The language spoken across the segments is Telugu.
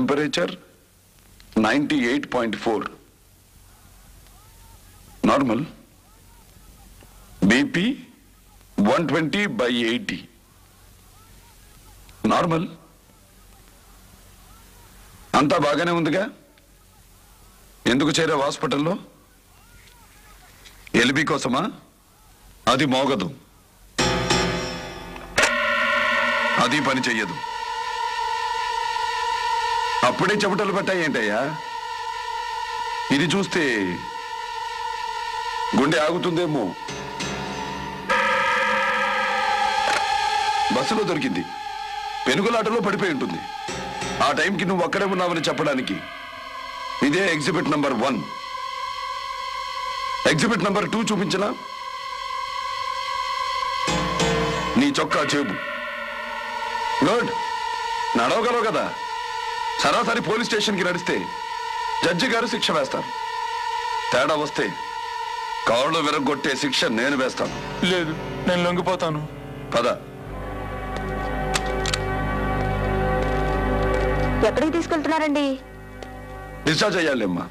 temperature ninety eight point four normal BP one twenty by eighty normal అంతా బాగానే ఉందిగా ఎందుకు చేరావు హాస్పిటల్లో ఎల్బీ కోసమా అది మోగదు అది పని చెయ్యదు అప్పుడే చెమటలు పట్టాయేంటయ్యా ఇది చూస్తే గుండె ఆగుతుందేమో బస్సులో దొరికింది పెనుగులాటలో పడిపోయి ఉంటుంది ఆ టైంకి నువ్వు అక్కడే ఉన్నావని చెప్పడానికి ఇదే exhibit number one exhibit number two చూపించనా నీ చొక్కా చేబు గుడ్ నడవగలవు కదా సరాసరి పోలీస్ స్టేషన్కి నడిస్తే జడ్జి గారు శిక్ష వేస్తారు తేడా వస్తే కాళ్ళు విరగొట్టే శిక్ష నేను వేస్తాను లేదు నేను లొంగిపోతాను పద ఎక్కడికి తీసుకెళ్తున్నారండి డిశ్చార్జ్ అయ్యాలేమ్మా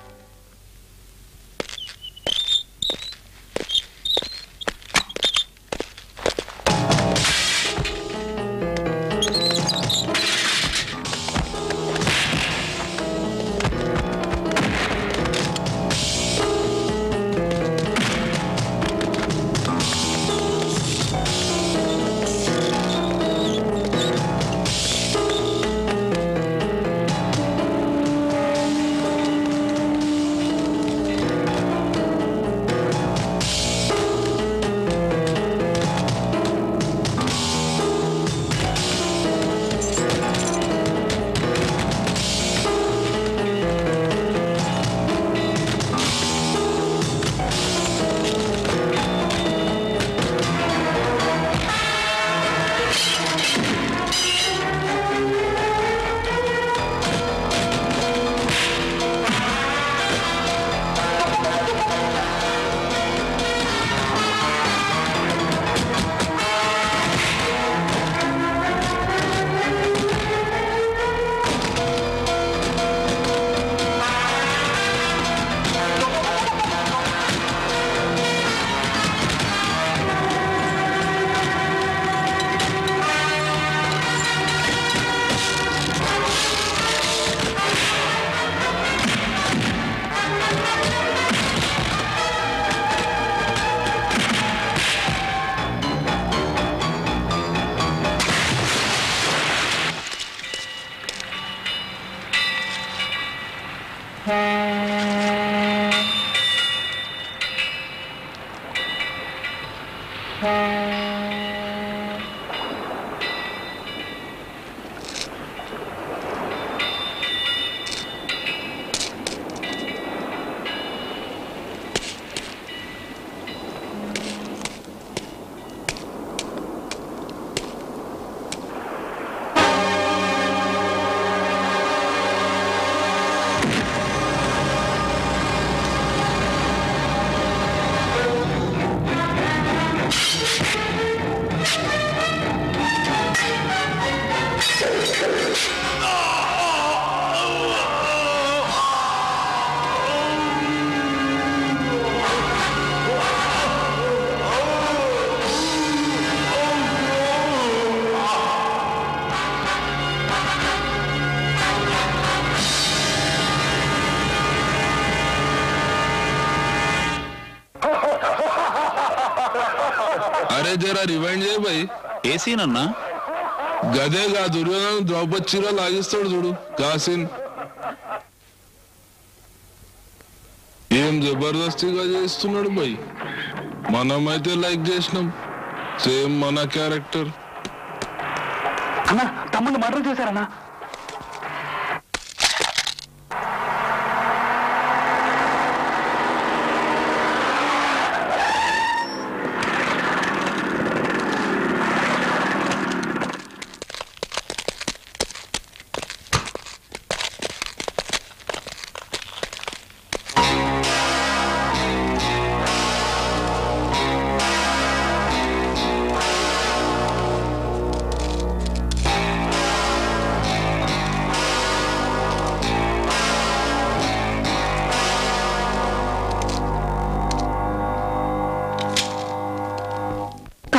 అరే జరా రివైండ్ చేయ భయ్ ఏసీనన్నా గదేగా దుర్యోధన ద్రౌపది చీర లాగిస్తాడు చూడు కాసిన్ ఏం జబర్దస్తిగా చేస్తున్నాడు భయ్ మనమైతే లైక్ చేసినాం సేమ్ మన క్యారెక్టర్ అన్నా తమ్ముడు మర్డర్ చేశారన్నా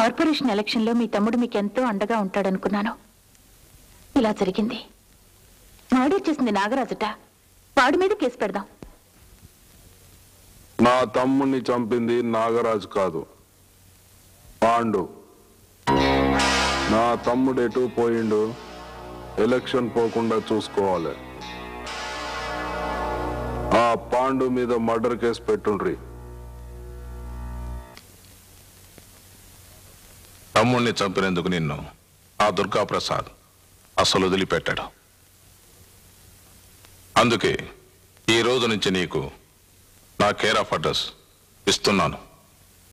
కార్పొరేషన్ ఎలక్షన్లో మీ తమ్ముడు మీకు ఎంతో అండగా ఉంటాడనుకున్నాను ఇలా జరిగింది మాడేచ్చేసింది నాగరాజుట వాడి మీద కేసు పెడదాం నా తమ్ముణ్ణి చంపింది నాగరాజు కాదు పాండు నా తమ్ముడు ఎటు పోయిండు ఎలక్షన్ పోకుండా చూసుకోవాలి ఆ పాండు మీద మర్డర్ కేసు పెట్టుండ్రి తమ్ముణ్ణి చంపినందుకు నిన్ను ఆ దుర్గాప్రసాద్ అసలు వదిలిపెట్టాడు అందుకే ఈ రోజు నుంచి నీకు నా కేర్ ఆఫ్ అడ్రస్ ఇస్తున్నాను